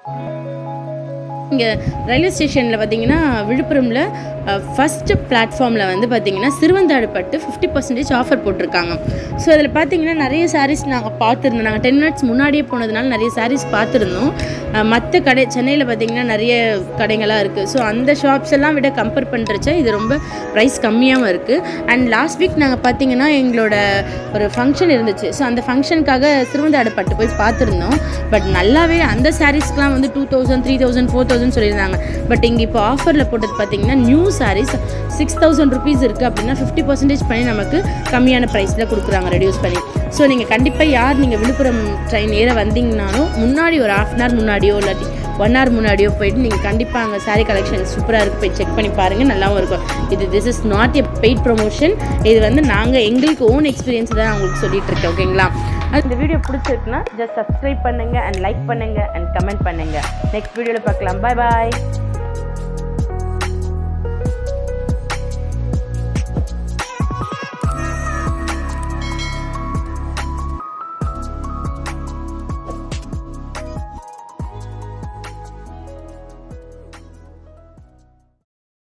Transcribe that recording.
இங்கே ரயில்வே ஸ்டேஷனில் பார்த்தீங்கன்னா விழுப்புரமில் ஃபஸ்ட்டு பிளாட்ஃபார்மில் வந்து பார்த்தீங்கன்னா சிறுவந்தாடு பட்டு ஃபிஃப்டி பர்சன்டேஜ் ஆஃபர் போட்டிருக்காங்க ஸோ அதில் பார்த்தீங்கன்னா நிறைய சாரீஸ் நாங்கள் பார்த்துருந்தோம் நாங்கள் டென் மினிட்ஸ் முன்னாடியே போனதுனால நிறைய சாரீஸ் பார்த்துருந்தோம் மற்ற கடை சென்னையில் பார்த்தீங்கன்னா நிறைய கடைங்களாக இருக்குது ஸோ அந்த ஷாப்ஸ் எல்லாம் விட கம்பேர் பண்ணுறச்ச இது ரொம்ப ப்ரைஸ் கம்மியாகவும் இருக்குது அண்ட் லாஸ்ட் வீக் நாங்கள் பார்த்தீங்கன்னா எங்களோட ஒரு ஃபங்க்ஷன் இருந்துச்சு ஸோ அந்த ஃபங்க்ஷனுக்காக சிறுவந்தாடு பட்டு போய் பார்த்துருந்தோம் பட் நல்லாவே அந்த சாரீஸ்க்குலாம் வந்து two thousand three thousand four thousand சொல்லியிருந்தாங்க பட் இங்கே இப்போ ஆஃபரில் போட்டது பார்த்தீங்கன்னா new saris six thousand rupees இருக்குது அப்படின்னா ஃபிஃப்டி பர்சன்டேஜ் பண்ணி நமக்கு கம்மியான ப்ரைஸில் கொடுக்குறாங்க ரெடியூஸ் பண்ணி ஸோ நீங்கள் கண்டிப்பாக யார் நீங்கள் விழுப்புரம் ட்ரெயின் ஏற வந்தீங்கனாலும் முன்னாடி ஒரு ஹாஃப் அன் ஹவர் முன்னாடியோ இல்லாட்டி ஒன் ஹவர் முன்னாடியோ போயிட்டு நீங்கள் கண்டிப்பாக அங்கே சாரீ கலெக்ஷன் சூப்பராக இருக்குது போய் செக் பண்ணி பாருங்கள் நல்லாவும் இருக்கும் இது this is not a paid promotion இது வந்து நாங்கள் எங்களுக்கு ஓன் எக்ஸ்பீரியன்ஸ் தான் நான் உங்களுக்கு சொல்லிட்டு இருக்கேன் ஓகேங்களா அது இந்த வீடியோ பிடிச்சிருக்குன்னா ஜஸ்ட் சப்ஸ்கிரைப் பண்ணுங்கள் அண்ட் லைக் பண்ணுங்கள் அண்ட் கமெண்ட் பண்ணுங்கள் நெக்ஸ்ட் வீடியோவில் பார்க்கலாம் பாய் பாய்